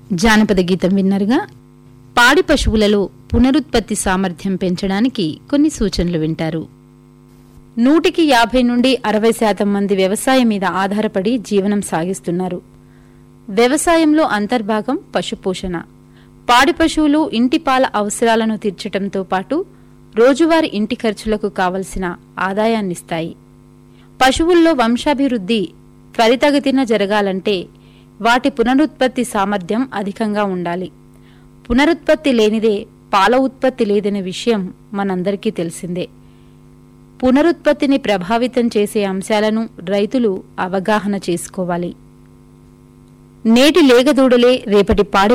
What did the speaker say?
జానపద గీతం విన్నరుగా పాడి పశువులలో పునరుత్పత్తి సామర్థ్యం పెంచడానికి కొన్ని సూచనలు వింటారు నూటికి యాభై నుండి అరవై శాతం మంది వ్యవసాయం మీద ఆధారపడి జీవనం సాగిస్తున్నారు వ్యవసాయంలో అంతర్భాగం పశుపోషణ పాడి పశువులు ఇంటి పాల అవసరాలను తీర్చటంతో పాటు రోజువారీ ఇంటి ఖర్చులకు కావలసిన ఆదాయాన్నిస్తాయి పశువుల్లో వంశాభివృద్ధి త్వరితగతిన జరగాలంటే వాటి పునరుత్పత్తి సామర్థ్యం అధికంగా ఉండాలి పునరుత్పత్తి లేనిదే పాల ఉత్పత్తి లేదనే విషయం మనందరికీ తెలిసిందే పునరుత్పత్తిని ప్రభావితం చేసే అంశాలను రైతులు అవగాహన చేసుకోవాలి నేటి లేగదూడలే రేపటి పాడి